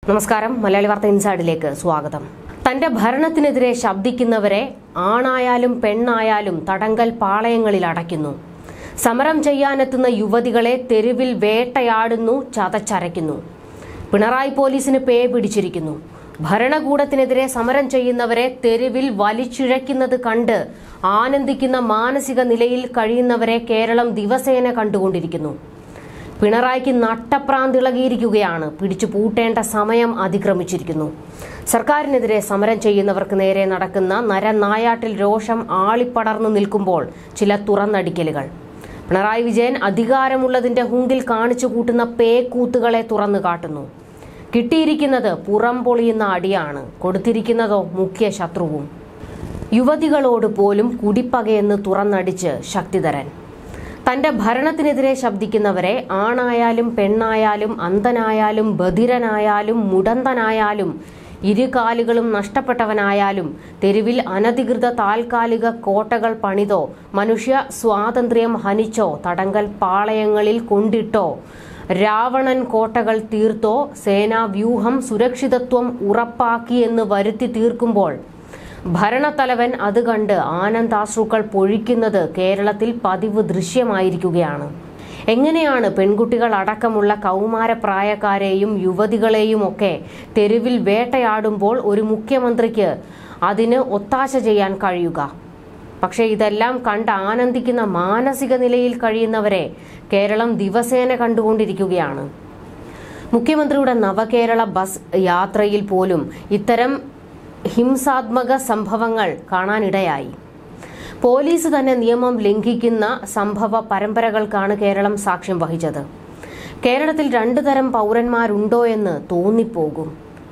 നമസ്കാരം മലയാളി വാർത്ത ഇൻസൈഡിലേക്ക് സ്വാഗതം തന്റെ ഭരണത്തിനെതിരെ ശബ്ദിക്കുന്നവരെ ആണായാലും പെണ്ണായാലും തടങ്കൽ പാളയങ്ങളിൽ അടയ്ക്കുന്നു സമരം ചെയ്യാനെത്തുന്ന യുവതികളെ തെരുവിൽ വേട്ടയാടുന്നു ചതച്ചരയ്ക്കുന്നു പിണറായി പോലീസിന് പേ പിടിച്ചിരിക്കുന്നു ഭരണകൂടത്തിനെതിരെ സമരം ചെയ്യുന്നവരെ തെരുവിൽ വലിച്ചിഴയ്ക്കുന്നത് കണ്ട് ആനന്ദിക്കുന്ന മാനസിക നിലയിൽ കഴിയുന്നവരെ കേരളം ദിവസേന കണ്ടുകൊണ്ടിരിക്കുന്നു പിണറായിക്ക് നട്ടപ്രാന്തിളകിയിരിക്കുകയാണ് പിടിച്ചു പൂട്ടേണ്ട സമയം അതിക്രമിച്ചിരിക്കുന്നു സർക്കാരിനെതിരെ സമരം ചെയ്യുന്നവർക്ക് നേരെ നടക്കുന്ന നരനായാട്ടിൽ രോഷം ആളിപ്പടർന്നു നിൽക്കുമ്പോൾ ചില തുറന്നടിക്കലുകൾ പിണറായി വിജയൻ അധികാരമുള്ളതിന്റെ ഹുങ്കിൽ കാണിച്ചു കൂട്ടുന്ന പേക്കൂത്തുകളെ തുറന്നു കാട്ടുന്നു കിട്ടിയിരിക്കുന്നത് പുറം പൊളിയുന്ന അടിയാണ് കൊടുത്തിരിക്കുന്നതോ മുഖ്യ ശത്രുവും യുവതികളോട് പോലും കുടിപ്പകയെന്ന് തുറന്നടിച്ച് ശക്തിധരൻ തന്റെ ഭരണത്തിനെതിരെ ശബ്ദിക്കുന്നവരെ ആണായാലും പെണ്ണായാലും അന്ധനായാലും ബധിരനായാലും മുടന്തനായാലും ഇരുകാലുകളും നഷ്ടപ്പെട്ടവനായാലും തെരുവിൽ അനധികൃത താൽക്കാലിക കോട്ടകൾ പണിതോ മനുഷ്യ സ്വാതന്ത്ര്യം ഹനിച്ചോ തടങ്കൽ പാളയങ്ങളിൽ കൊണ്ടിട്ടോ രാവണൻ കോട്ടകൾ തീർത്തോ സേനാവ്യൂഹം സുരക്ഷിതത്വം ഉറപ്പാക്കിയെന്ന് വരുത്തി തീർക്കുമ്പോൾ ഭരണത്തലവൻ അത് കണ്ട് ആനന്ദാശ്രുക്കൾ പൊഴിക്കുന്നത് കേരളത്തിൽ പതിവ് ദൃശ്യമായിരിക്കുകയാണ് എങ്ങനെയാണ് പെൺകുട്ടികൾ അടക്കമുള്ള കൗമാരപ്രായക്കാരെയും യുവതികളെയും ഒക്കെ തെരുവിൽ വേട്ടയാടുമ്പോൾ ഒരു മുഖ്യമന്ത്രിക്ക് അതിന് ഒത്താശ ചെയ്യാൻ കഴിയുക പക്ഷേ ഇതെല്ലാം കണ്ട് ആനന്ദിക്കുന്ന മാനസിക നിലയിൽ കഴിയുന്നവരെ കേരളം ദിവസേന കണ്ടുകൊണ്ടിരിക്കുകയാണ് മുഖ്യമന്ത്രിയുടെ നവകേരള ബസ് യാത്രയിൽ പോലും ഇത്തരം ഹിംസാത്മക സംഭവങ്ങൾ കാണാനിടയായി പോലീസ് തന്നെ നിയമം ലംഘിക്കുന്ന സംഭവ പരമ്പരകൾക്കാണ് കേരളം സാക്ഷ്യം വഹിച്ചത് കേരളത്തിൽ രണ്ടു തരം പൗരന്മാരുണ്ടോ എന്ന് തോന്നിപ്പോകും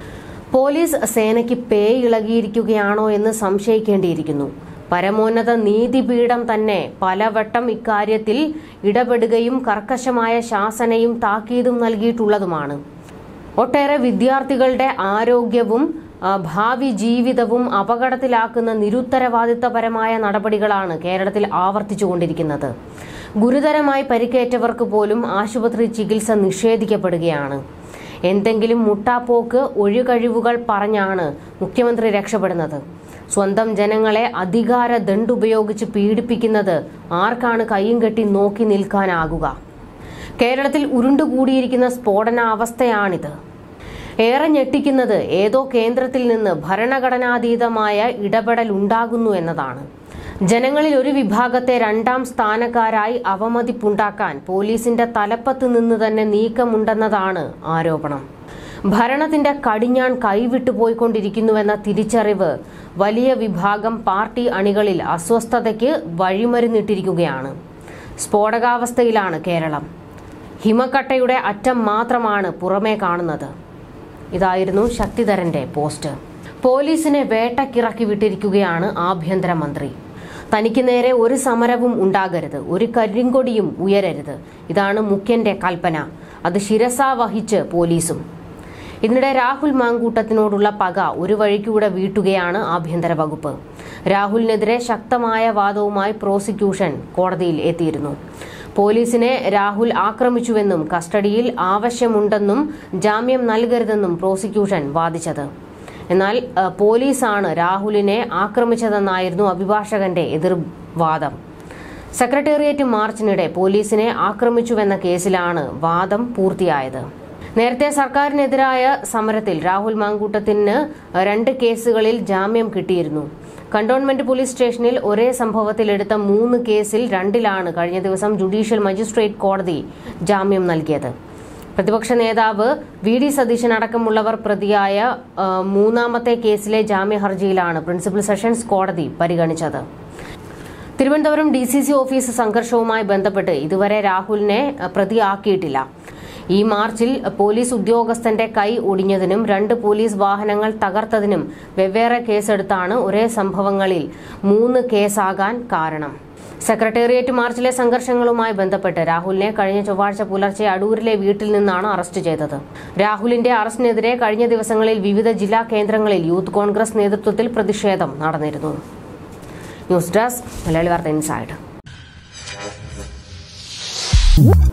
പോലീസ് സേനയ്ക്ക് പേ ഇളകിയിരിക്കുകയാണോ എന്ന് സംശയിക്കേണ്ടിയിരിക്കുന്നു പരമോന്നത നീതിപീഠം തന്നെ പലവട്ടം ഇക്കാര്യത്തിൽ ഇടപെടുകയും കർക്കശമായ ശാസനയും താക്കീതും നൽകിയിട്ടുള്ളതുമാണ് ഒട്ടേറെ വിദ്യാർത്ഥികളുടെ ആരോഗ്യവും ആ, ഭാവി ജീവിതവും അപകടത്തിലാക്കുന്ന നിരുത്തരവാദിത്തപരമായ നടപടികളാണ് കേരളത്തിൽ ആവർത്തിച്ചുകൊണ്ടിരിക്കുന്നത് ഗുരുതരമായി പരിക്കേറ്റവർക്ക് പോലും ആശുപത്രി ചികിത്സ നിഷേധിക്കപ്പെടുകയാണ് എന്തെങ്കിലും മുട്ടാപ്പോക്ക് ഒഴികഴിവുകൾ പറഞ്ഞാണ് മുഖ്യമന്ത്രി രക്ഷപ്പെടുന്നത് സ്വന്തം ജനങ്ങളെ അധികാര ദണ്ടുപയോഗിച്ച് പീഡിപ്പിക്കുന്നത് ആർക്കാണ് കയ്യും കെട്ടി നോക്കി നിൽക്കാനാകുക കേരളത്തിൽ ഉരുണ്ടുകൂടിയിരിക്കുന്ന സ്ഫോടനാവസ്ഥയാണിത് ഏറെ ഞെട്ടിക്കുന്നത് ഏതോ കേന്ദ്രത്തിൽ നിന്ന് ഭരണഘടനാതീതമായ ഇടപെടൽ ഉണ്ടാകുന്നു എന്നതാണ് ജനങ്ങളിൽ ഒരു വിഭാഗത്തെ രണ്ടാം സ്ഥാനക്കാരായി അവമതിപ്പുണ്ടാക്കാൻ പോലീസിന്റെ തലപ്പത്ത് നിന്ന് തന്നെ നീക്കമുണ്ടെന്നതാണ് ആരോപണം ഭരണത്തിന്റെ കടിഞ്ഞാൺ കൈവിട്ടു പോയിക്കൊണ്ടിരിക്കുന്നുവെന്ന തിരിച്ചറിവ് വലിയ വിഭാഗം പാർട്ടി അണികളിൽ അസ്വസ്ഥതയ്ക്ക് വഴിമരുന്നിട്ടിരിക്കുകയാണ് സ്ഫോടകാവസ്ഥയിലാണ് കേരളം ഹിമക്കട്ടയുടെ അറ്റം മാത്രമാണ് പുറമേ കാണുന്നത് ഇതായിരുന്നു ശക്തിധരന്റെ പോസ്റ്റ് പോലീസിനെ വേട്ടക്കിറക്കി വിട്ടിരിക്കുകയാണ് ആഭ്യന്തരമന്ത്രി തനിക്ക് നേരെ ഒരു സമരവും ഉണ്ടാകരുത് ഒരു കരിങ്കൊടിയും ഉയരരുത് ഇതാണ് മുഖ്യന്റെ കൽപ്പന അത് ശിരസാ വഹിച്ച് പോലീസും ഇതിനിടെ രാഹുൽ മാങ്കൂട്ടത്തിനോടുള്ള പക ഒരു വഴിക്കൂടെ വീട്ടുകയാണ് ആഭ്യന്തര വകുപ്പ് രാഹുലിനെതിരെ ശക്തമായ വാദവുമായി പ്രോസിക്യൂഷൻ കോടതിയിൽ എത്തിയിരുന്നു പോലീസിനെ രാഹുൽ ആക്രമിച്ചുവെന്നും കസ്റ്റഡിയിൽ ആവശ്യമുണ്ടെന്നും ജാമ്യം നൽകരുതെന്നും പ്രോസിക്യൂഷൻ വാദിച്ചത് എന്നാൽ ഏഹ്, പോലീസാണ് രാഹുലിനെ ആക്രമിച്ചതെന്നായിരുന്നു അഭിഭാഷകന്റെ എതിർവാദം സെക്രട്ടേറിയറ്റ് മാർച്ചിനിടെ പോലീസിനെ ആക്രമിച്ചുവെന്ന കേസിലാണ് വാദം പൂർത്തിയായത് നേരത്തെ സർക്കാരിനെതിരായ സമരത്തിൽ രാഹുൽ മാങ്കൂട്ടത്തിന് രണ്ട് കേസുകളിൽ ജാമ്യം കിട്ടിയിരുന്നു കണ്ടോൺമെന്റ് പോലീസ് സ്റ്റേഷനിൽ ഒരേ സംഭവത്തിൽ എടുത്ത മൂന്ന് കേസിൽ രണ്ടിലാണ് കഴിഞ്ഞ ദിവസം ജുഡീഷ്യൽ മജിസ്ട്രേറ്റ് കോടതി ജാമ്യം നൽകിയത് പ്രതിപക്ഷ നേതാവ് വി ഡി സതീശൻ അടക്കമുള്ളവർ പ്രതിയായ ആ, മൂന്നാമത്തെ കേസിലെ ജാമ്യ ഹർജിയിലാണ് പ്രിൻസിപ്പൽ സെഷൻസ് കോടതി പരിഗണിച്ചത് Thiruvananthapuram D C C office സംഘർഷവുമായി ബന്ധപ്പെട്ട് ഇതുവരെ രാഹുലിനെ അഹ്, പ്രതിയാക്കിയിട്ടില്ല ഈ മാർച്ചിൽ പോലീസ് ഉദ്യോഗസ്ഥന്റെ കൈ ഒടിഞ്ഞതിനും രണ്ട് പോലീസ് വാഹനങ്ങൾ തകർത്തതിനും വെവ്വേറെ കേസെടുത്താണ് ഒരേ സംഭവങ്ങളിൽ മൂന്ന് കേസാകാൻ കാരണം സെക്രട്ടേറിയറ്റ് മാർച്ചിലെ സംഘർഷങ്ങളുമായി ബന്ധപ്പെട്ട് രാഹുലിനെ കഴിഞ്ഞ ചൊവ്വാഴ്ച പുലർച്ചെ അടൂരിലെ വീട്ടിൽ നിന്നാണ് അറസ്റ്റ് ചെയ്തത് രാഹുലിന്റെ അറസ്റ്റിനെതിരെ കഴിഞ്ഞ ദിവസങ്ങളിൽ വിവിധ ജില്ലാ കേന്ദ്രങ്ങളിൽ യൂത്ത് കോൺഗ്രസ് നേതൃത്വത്തിൽ പ്രതിഷേധം നടന്നിരുന്നു ന്യൂസ് ഡെസ്ക് മലയാളി വാർത്ത ഇൻസൈഡ്